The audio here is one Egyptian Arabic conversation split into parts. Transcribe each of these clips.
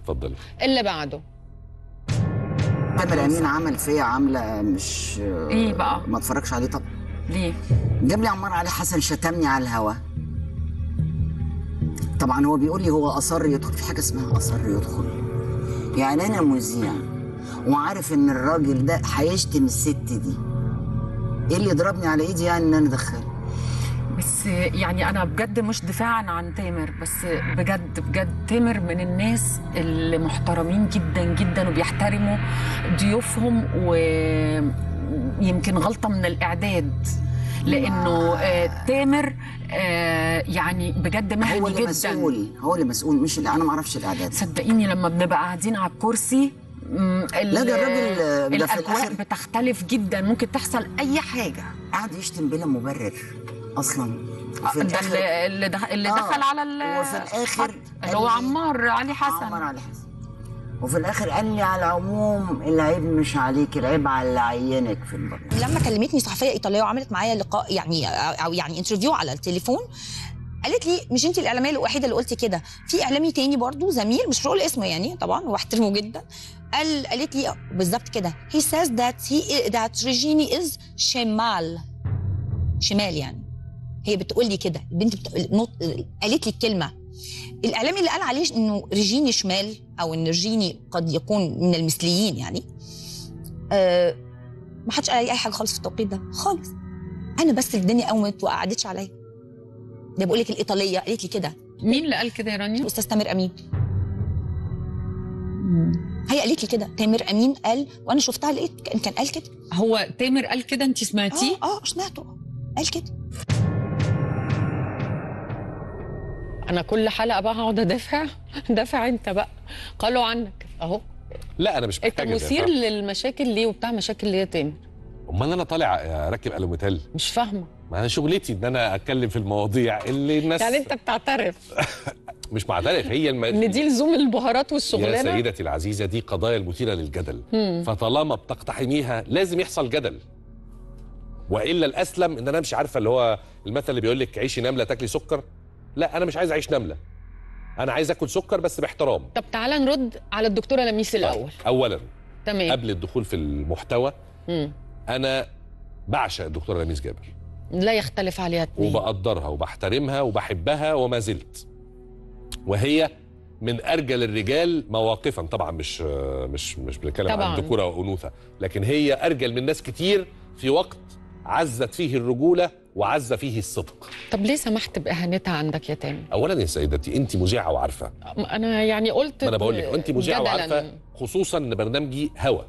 اتفضلي اللي بعده تامر امين عمل فيا عامله مش إيه بقى؟ ما اتفرجش عليه طب ليه؟ جاب لي عمار علي حسن شتمني على الهوا طبعا هو بيقول لي هو اصر يدخل في حاجه اسمها اصر يدخل يعني انا مذيع وعارف ان الراجل ده هيشتم الست دي ايه اللي يضربني على ايدي يعني ان انا ادخله بس يعني انا بجد مش دفاعا عن تامر بس بجد بجد تامر من الناس اللي محترمين جدا جدا وبيحترموا ضيوفهم ويمكن غلطه من الاعداد لانه آه تامر آه يعني بجد هو مهني اللي جدا مسؤول هو اللي مسؤول مش اللي انا ما اعرفش الاعداد صدقيني لما بنبقى قاعدين على الكرسي مم، ال- لا، ده الراجل، آه، ده في الاجواء الآخر- بتختلف جدا ممكن تحصل اي حاجه قعد يشتم بلا مبرر اصلا وفي ده الآخر- اللي اللي دخل, اللي آه، دخل على ال- وفي الآخر اللي هو قال لي- عمار علي حسن عمر علي حسن وفي الاخر قال لي على العموم العيب مش عليك العيب على اللي عينك في البرنامج لما كلمتني صحفيه ايطاليه وعملت معايا لقاء يعني او يعني انترفيو على التليفون قالت لي مش انت الاعلاميه الوحيده اللي قلتي كده في اعلامي تاني برضو زميل مش هقول اسمه يعني طبعا واحترمه جدا قال قالت لي بالظبط كده he says that he that Regini is شمال شمال يعني هي بتقول لي كده البنت بتقول نط... قالت لي الكلمه الاعلامي اللي قال عليه انه ريجيني شمال او ان ريجيني قد يكون من المثليين يعني آه ما حدش قال لي اي حاجه خالص في التوقيت ده خالص انا بس الدنيا قومت وقعدتش عليا ده بقول لك الايطاليه قالت لي كده مين اللي قال كده يا رانيا؟ الاستاذ تامر امين هي قالت لي كده تامر امين قال وانا شفتها لقيت كان كان قال كده هو تامر قال كده انت سمعتيه؟ اه اه سمعته قال كده انا كل حلقه بقى هقعد ادافع دافع انت بقى قالوا عنك اهو لا انا مش انت محتاج مثير أدافع. للمشاكل ليه وبتاع مشاكل ليه يا تامر؟ امال انا طالع اركب الوميتال مش فاهمه ما انا شغلتي ان انا اتكلم في المواضيع اللي الناس يعني انت بتعترف مش معترف هي الم... ان دي لزوم البهارات يا والشغلانه سيدتي العزيزه دي قضايا المثيره للجدل مم. فطالما بتقتحميها لازم يحصل جدل والا الاسلم ان انا امشي عارفه اللي هو المثل اللي بيقول لك عيشي نمله تاكلي سكر لا انا مش عايز اعيش نمله انا عايز اكل سكر بس باحترام طب تعالى نرد على الدكتوره لميس الاول اولا تمام قبل الدخول في المحتوى مم. انا بعشق الدكتوره لميس جابر لا يختلف عليها اتنين وبقدرها وبحترمها وبحبها وما زلت وهي من ارجل الرجال مواقفا طبعا مش مش مش بنتكلم طبعاً. عن ذكوره وانوثه لكن هي ارجل من ناس كتير في وقت عزت فيه الرجوله وعز فيه الصدق طب ليه سمحت باهانتها عندك يا تامر؟ اولا يا سيدتي انت مذيعه وعارفه انا يعني قلت ما انا بقول لك انت مذيعه جدلاً. وعارفه خصوصا ان برنامجي هوا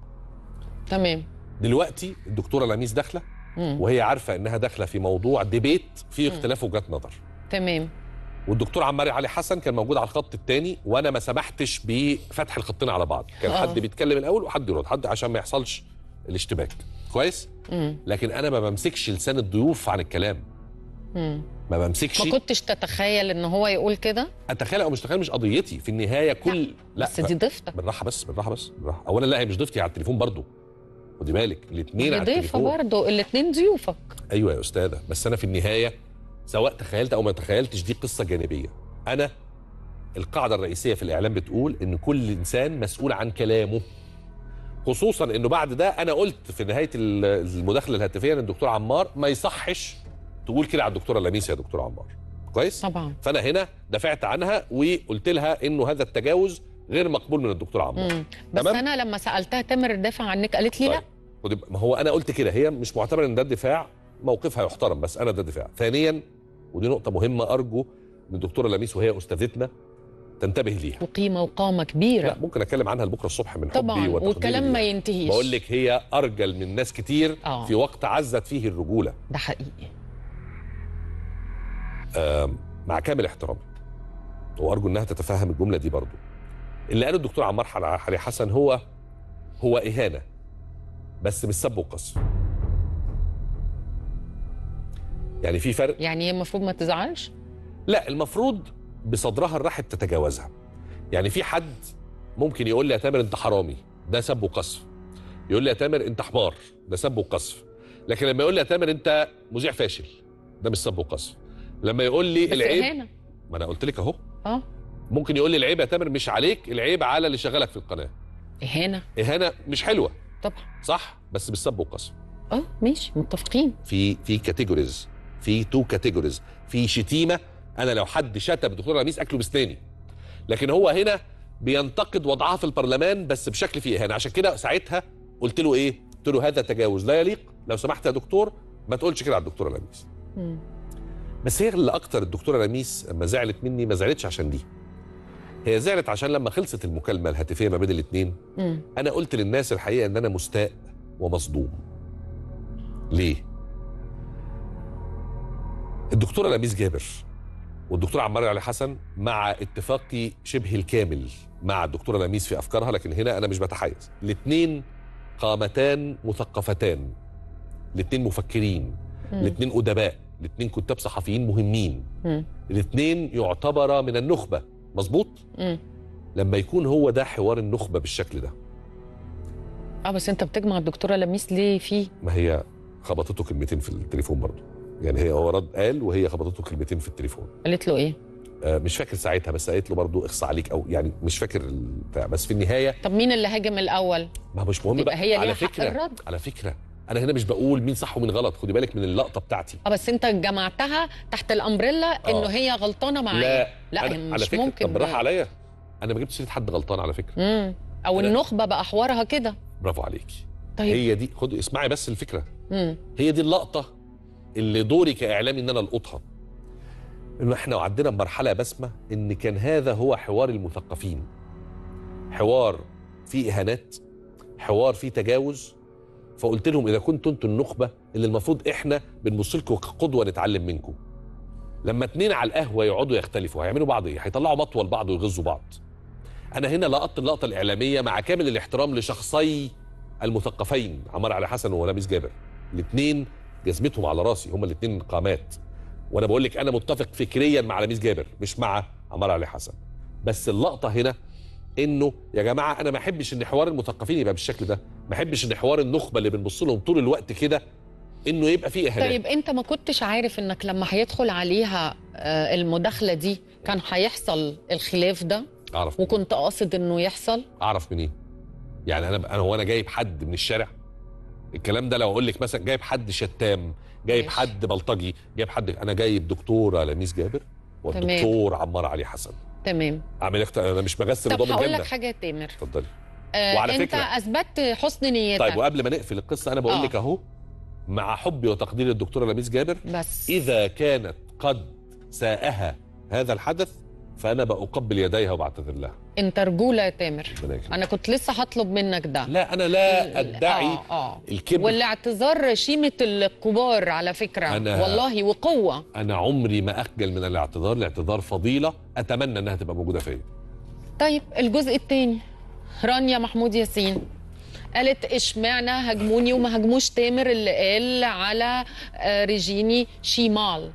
تمام دلوقتي الدكتوره لميس داخله مم. وهي عارفه انها داخله في موضوع ديبيت فيه اختلاف وجهات نظر تمام والدكتور عمار علي حسن كان موجود على الخط الثاني وانا ما سمحتش بفتح الخطين على بعض كان آه. حد بيتكلم الاول وحد يرد حد عشان ما يحصلش الاشتباك كويس مم. لكن انا ما بمسكش لسان الضيوف عن الكلام مم. ما بمسكش ما كنتش تتخيل ان هو يقول كده اتخيل او مش اتخيل مش قضيتي في النهايه كل لا بس دي ضيفتك بالراحه بس بالراحه بس بالراحه اولا لا هي مش ضيفتي على التليفون برضو خدي بالك الاثنين على دي ضيفه التليفون برضه الاثنين ضيوفك ايوه يا استاذه بس انا في النهايه سواء تخيلت او ما تخيلتش دي قصه جانبيه انا القاعده الرئيسيه في الاعلام بتقول ان كل انسان مسؤول عن كلامه خصوصا انه بعد ده انا قلت في نهايه ال- المداخله الهاتفيه للدكتور عمار ما يصحش تقول كده على الدكتوره لميس يا دكتور عمار كويس طبعا فانا هنا دافعت عنها وقلت لها انه هذا التجاوز غير مقبول من الدكتور عمار مم. بس تمام؟ انا لما سالتها تامر دافع عنك قالت لي لا طيب. ودي- ما هو انا قلت كده هي مش معتبره ان ده الدفاع موقفها يحترم بس انا ده دفاع ثانيا ودي نقطه مهمه ارجو ان الدكتوره لميس وهي استاذتنا تنتبه ليها وقيمه وقامه كبيره لا ممكن اتكلم عنها لبكره الصبح من حبي طبعا وتقديري والكلام ما ليها. ينتهيش بقول لك هي ارجل من ناس كتير آه. في وقت عزت فيه الرجوله ده حقيقي آم، مع كامل احترامي وارجو انها تتفهم الجمله دي برضو اللي قاله الدكتور عمار حل- حلي حسن هو هو اهانه بس مش سب وقصف يعني في فرق يعني هي المفروض ما تزعلش لا المفروض بصدرها الرحب تتجاوزها يعني في حد ممكن يقول لي يا تامر انت حرامي ده سب وقذف يقول لي يا تامر انت حمار ده سب وقذف لكن لما يقول لي يا تامر انت مذيع فاشل ده مش سب وقذف لما يقول لي بس العيب اهانه ما انا قلت لك اهو اه ممكن يقول لي العيب يا تامر مش عليك العيب على اللي شغالك في القناه اهانه اهانه مش حلوه طبعا صح بس بالسب والقسم اه ماشي متفقين في في كاتيجوريز في تو كاتيجوريز في شتيمه انا لو حد شتم الدكتور رميس اكله بسناني لكن هو هنا بينتقد وضعها في البرلمان بس بشكل فيه اهانه عشان كده ساعتها قلت له ايه قلت له هذا تجاوز لا يليق لو سمحت يا دكتور ما تقولش كده على الدكتوره رميس مم. بس هي اللي اكتر الدكتوره رميس لما زعلت مني ما زعلتش عشان دي هي زعلت عشان لما خلصت المكالمه الهاتفيه ما بين الاثنين مم. انا قلت للناس الحقيقه ان انا مستاء ومصدوم ليه الدكتوره لميس جابر والدكتور عمار علي حسن مع اتفاقي شبه الكامل مع الدكتوره لميس في افكارها لكن هنا انا مش بتحيز الاثنين قامتان مثقفتان الاثنين مفكرين مم. الاثنين ادباء الاثنين كتاب صحفيين مهمين مم. الاثنين يعتبر من النخبه مظبوط مم. لما يكون هو ده حوار النخبه بالشكل ده اه بس انت بتجمع الدكتوره لميس ليه فيه ما هي خبطته كلمتين في التليفون برضه يعني هي هو رد قال وهي خبطته كلمتين في التليفون قالت له ايه آه مش فاكر ساعتها بس قالت له برضه اخص عليك او يعني مش فاكر البتاع بس في النهايه طب مين اللي هاجم الاول ما مش مهم يبقى بقى هي ليها على حق فكره الرد. على فكره انا هنا مش بقول مين صح ومين غلط خدي بالك من اللقطه بتاعتي اه بس انت جمعتها تحت الامبريلا انه آه. هي غلطانه معايا لا لا أنا هي على مش فكره ممكن طب بالراحه عليا انا ما جبتش سيره حد غلطان على فكره امم او أنا- النخبه بقى حوارها كده برافو عليكي طيب هي دي خد اسمعي بس الفكره امم هي دي اللقطه اللي دوري كاعلامي ان انا القطها انه احنا وعدينا بمرحله يا بسمه ان كان هذا هو حوار المثقفين حوار فيه اهانات حوار فيه تجاوز فقلت لهم اذا كنتوا انتوا النخبه اللي المفروض احنا بنبص لكم كقدوه نتعلم منكم لما اتنين على القهوه يقعدوا يختلفوا هيعملوا بعض ايه هيطلعوا مطوه لبعض ويغزوا بعض انا هنا لقطت اللقطه الاعلاميه مع كامل الاحترام لشخصي المثقفين عمار علي حسن ولميس جابر الاثنين جزمتهم على راسي هما الاثنين قامات وانا بقول لك انا متفق فكريا مع لميس جابر مش مع عمار علي حسن بس اللقطه هنا انه يا جماعه انا ما احبش ان حوار المثقفين يبقى بالشكل ده ما احبش ان حوار النخبه اللي بنبص لهم طول الوقت كده انه يبقى فيه اهانات طيب انت ما كنتش عارف انك لما هيدخل عليها آه، المداخله دي كان هيحصل الخلاف ده اعرف وكنت قاصد انه يحصل اعرف منين يعني انا انا هو انا جايب حد من الشارع الكلام ده لو اقول لك مثلا جايب حد شتام جايب ماشي. حد بلطجي جايب حد انا جايب دكتوره لميس جابر والدكتور عمار علي حسن تمام اعمل اخت... انا مش بغسل طب وضامن هقول جنه لك حاجه يا تامر اتفضلي آه وعلى انت فكرة- اثبتت حسن نيتك طيب وقبل ما نقفل القصه انا بقول آه. لك اهو مع حبي وتقدير الدكتوره لميس جابر بس اذا كانت قد ساءها هذا الحدث فانا بقبل يديها وبعتذر لها انت رجوله يا تامر ربنا يكرمك. انا كنت لسه هطلب منك ده لا انا لا ادعي آه آه. الكبر والاعتذار شيمه الكبار على فكره أنا- والله وقوه انا عمري ما اخجل من الاعتذار الاعتذار فضيله اتمنى انها تبقى موجوده فيا طيب الجزء الثاني رانيا محمود ياسين قالت اشمعنى هاجموني وما هاجموش تامر اللي قال على آه، ريجيني شيمال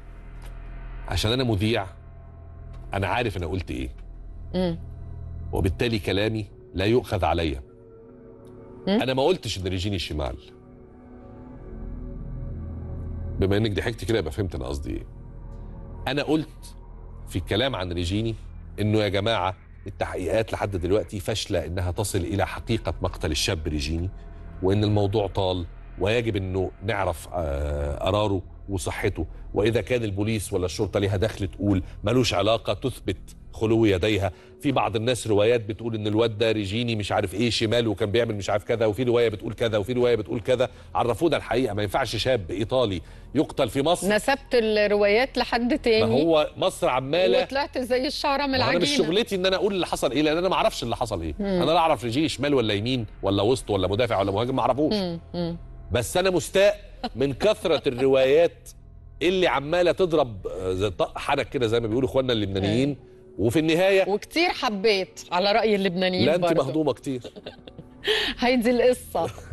عشان انا مذيع انا عارف انا قلت ايه مم. وبالتالي كلامي لا يؤخذ عليا مم. انا ما قلتش ان ريجيني شمال بما انك ضحكت كده يبقى فهمت انا قصدي ايه انا قلت في الكلام عن ريجيني انه يا جماعه التحقيقات لحد دلوقتي فاشله انها تصل الى حقيقه مقتل الشاب ريجيني وان الموضوع طال ويجب انه نعرف آه، قراره وصحته واذا كان البوليس ولا الشرطه ليها دخل تقول ملوش علاقه تثبت خلو يديها في بعض الناس روايات بتقول ان الواد ده ريجيني مش عارف ايه شمال وكان بيعمل مش عارف كذا وفي روايه بتقول كذا وفي روايه بتقول كذا عرفونا الحقيقه ما ينفعش شاب ايطالي يقتل في مصر نسبت الروايات لحد ما تاني هو مصر عماله وطلعت زي الشعره من ما هو انا مش العجينه شغلتي ان انا اقول اللي حصل ايه لان انا ما اعرفش اللي حصل ايه انا لا اعرف ريجيني شمال ولا يمين ولا وسط ولا مدافع ولا مهاجم ما اعرفوش مم. مم. بس انا مستاء من كثره الروايات اللي عماله تضرب آه، زي طق حنك كده زي ما بيقولوا اخواننا اللبنانيين وفي النهايه وكتير حبيت على راي اللبنانيين لا انت برضو. مهضومه كتير هيدي القصه